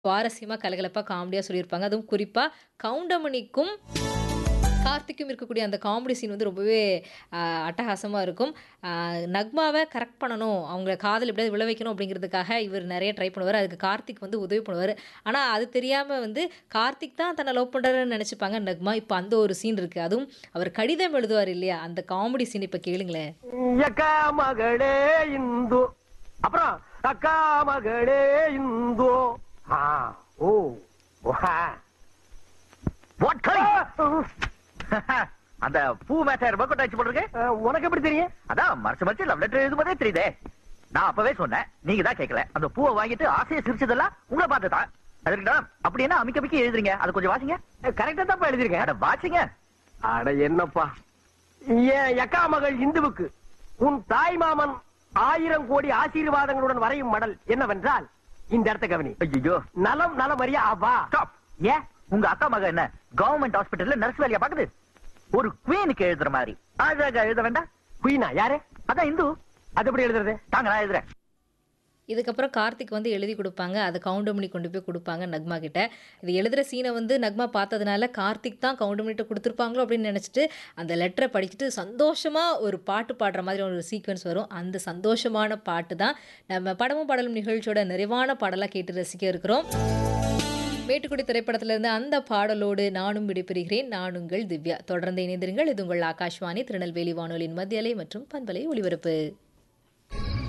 சுவாரஸ்யமா, கலகலப்பா, காமெடியா சொல்லியிருப்பாங்க. அதுவும் குறிப்பா கவுண்டமணிக்கும், கார்த்திக்கும் இருக்கக்கூடிய அந்த காமெடி சீன் வந்து ரொம்பவே அ அட்டகாசமா இருக்கும். அ நக்மாவ கரெக்ட் பண்ணணும். அவங்க காதல் எப்படியாவது விழ வைக்கணும் அப்படிங்கிறதுக்காக இவர் நெறைய ட்ரை பண்ணுவாரு. அதுக்கு கார்த்திக் வந்து உதவி பண்ணுவாரு. ஆனா அது தெரியாம வந்து கார்த்திக் தான் தன்ன லவ் பண்றாருன்னு நெனச்சுப்பாங்க நக்மா. இப்ப அந்த ஒரு சீன் இருக்கு. அதுவும் அவர் கடிதம் எழுதுவார் இல்லையா? அந்த காமெடி சீன் இப்ப கேளுங்களேன். எக்கா மகளே இந்து அப்புறம் அக்கா மகளே இந்து ஆ ஓ வா வாட் கை அந்த பூ மேட்டர் ஒர்க் அவுட் ஆச்சு போட்டுருக்கு அஹ், உனக்கு எப்படி தெரியும் அதான் மறைச்சு மறைச்சு லவ் லெட்டர் எழுதும்போதே தெரியுதே நான் அப்பவே சொன்னேன் நீங்க தான் கேட்கல அந்த பூவை வாங்கிட்டு ஆசையை சிரிச்சதெல்லாம் உங்களை பார்த்து தான் அதுக்கிட்ட அப்படி என்ன அமிக்க அமிக்க எழுதுறீங்க அதை கொஞ்சம் வாசிங்க கரெக்டா தான் எழுதிருக்கேன் அட வாசிங்க அட என்னப்பா என் எக்கா மகள் இந்துவுக்கு உன் தாய் மாமன் ஆயிரம் கோடி ஆசீர்வாதங்களுடன் வரையும் மடல் என்னவென்றால் இந்த இடத்த கவனி ஐயோ நலம் நலமறியா வா ஸ்டாப் ஏன் உங்க அக்கா மக என்ன கவர்மெண்ட் ஹாஸ்பிடல்ல நர்ஸ் வேலையா பாக்குது ஒரு குவீனுக்கு எழுதுற மாதிரி அழகா எழுத வேண்டாம் குயினா யாரு அதான் இந்து அது எப்படி எழுதுறது தாங்க நான் எழுதுறேன் இதுக்கப்புறம் கார்த்திக் வந்து எழுதி குடுப்பாங்க. அத கவுண்டமணி கொண்டு போய் குடுப்பாங்க நக்மா கிட்ட. இது எழுதுற சீன வந்து நக்மா பார்த்ததுனால, கார்த்திக் தான் கவுண்டமணிட்ட குடுத்துருப்பாங்களோ அப்படின்னு நெனச்சுட்டு, அந்த லெட்டர படிச்சுட்டு சந்தோஷமா ஒரு பாட்டு பாடுற மாதிரி ஒரு சீக்வென்ஸ் வரும். அந்த சந்தோஷமான பாட்டு தான் நம்ம படமும் பாடலும் நிகழ்ச்சியோட நிறைவான பாடலா கேட்டு ரசிக்க இருக்கிறோம். மேட்டுக்குடி திரைப்படத்திலிருந்து அந்த பாடலோடு நானும் விடைபெறுகிறேன். நான் உங்கள் திவ்யா. தொடர்ந்து இணைந்திருங்கள். இது உங்கள் ஆகாஷ்வாணி திருநெல்வேலி வானொலியின் மத்திய அலை மற்றும் பண்பலை ஒலிபரப்பு.